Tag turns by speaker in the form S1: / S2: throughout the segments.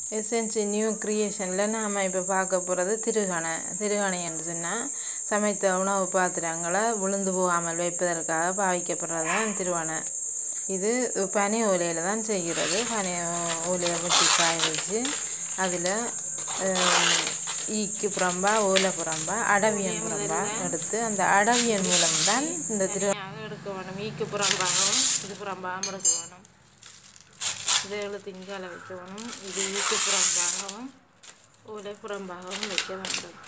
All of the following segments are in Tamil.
S1: எஸ்என்சி நியூ கிரியேஷனில் நாம் இப்போ பார்க்க போகிறது திருகணை திருகணை என்று சொன்னால் சமைத்த உணவு பாத்திரங்களை விழுந்து போகாமல் வைப்பதற்காக பாவிக்கப்படுறது தான் திருவணை இது பனை ஓலையில் தான் செய்கிறது பனை ஓலையை வெட்டி காய வச்சு அதில் ஈக்கு புறம்பா ஓலை புறம்பா அடவியன் புறம்பா எடுத்து அந்த அடவியன் மூலம்தான் இந்த திரு எடுக்க வேணும் ஈக்கு புறம்பாகவும் இது புறம்பாகவும் எடுக்க வேணும் இதை எழுத்து இங்கால வைக்க வேணும் இது ஈக்கு புறம்பாகவும் ஓலை புறம்பாகவும் வைக்க வேண்டும்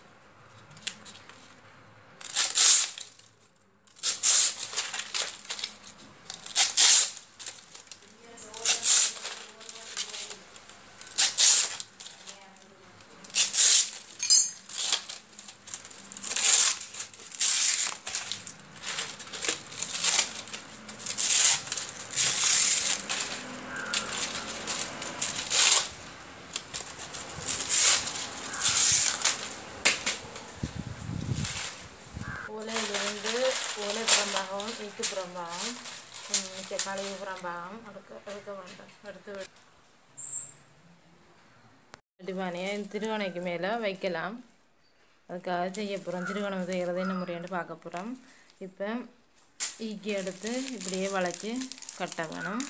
S1: ஓலையிலிருந்து ஓலை புறம்பாகவும் ஈக்கு புறம்பாகவும் மிச்ச கழிவு புறம்பாகவும் எடுக்க எடுக்க வேண்டும் எடுத்து அடிபானையை திருவணைக்கு மேலே வைக்கலாம் அதுக்காக செய்ய போகிறோம் திருவணம் செய்கிறது என்ன முறைன்னு பார்க்க போகிறோம் இப்போ ஈக்கி எடுத்து இப்படியே வளைச்சி கட்ட வேணும்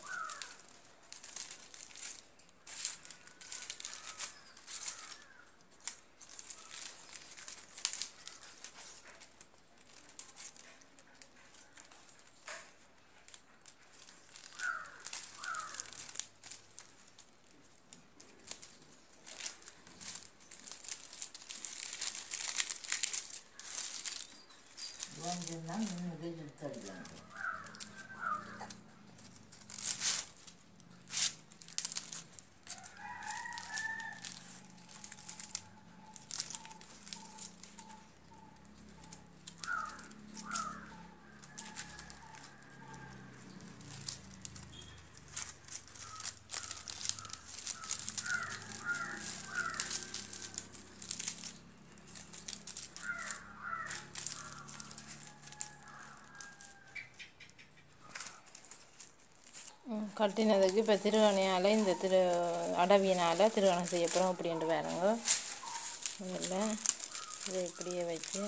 S1: கட்டினதுக்கு இப்போ திருவணையால் இந்த திரு அடவியினால் திருவணம் செய்ய போகிறோம் அப்படின்ட்டு பாருங்க இதில் இதை இப்படியே வச்சு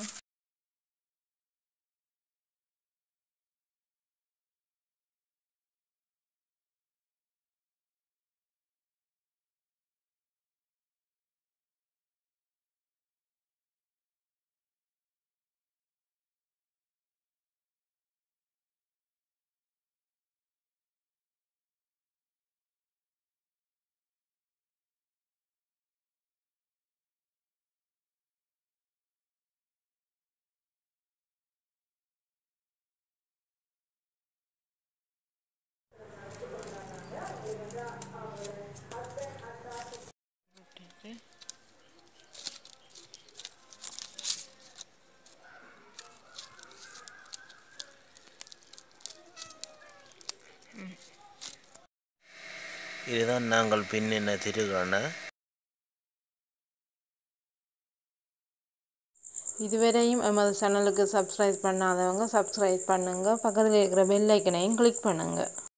S2: இதுதான் நாங்கள் பின்னின திருகாண
S1: இதுவரையும் எமது சேனலுக்கு சப்ஸ்கிரைப் பண்ணாதவங்க சப்ஸ்கிரைப் பண்ணுங்கள் பக்கத்தில் இருக்கிற பெல் ஐக்கனையும் கிளிக் பண்ணுங்கள்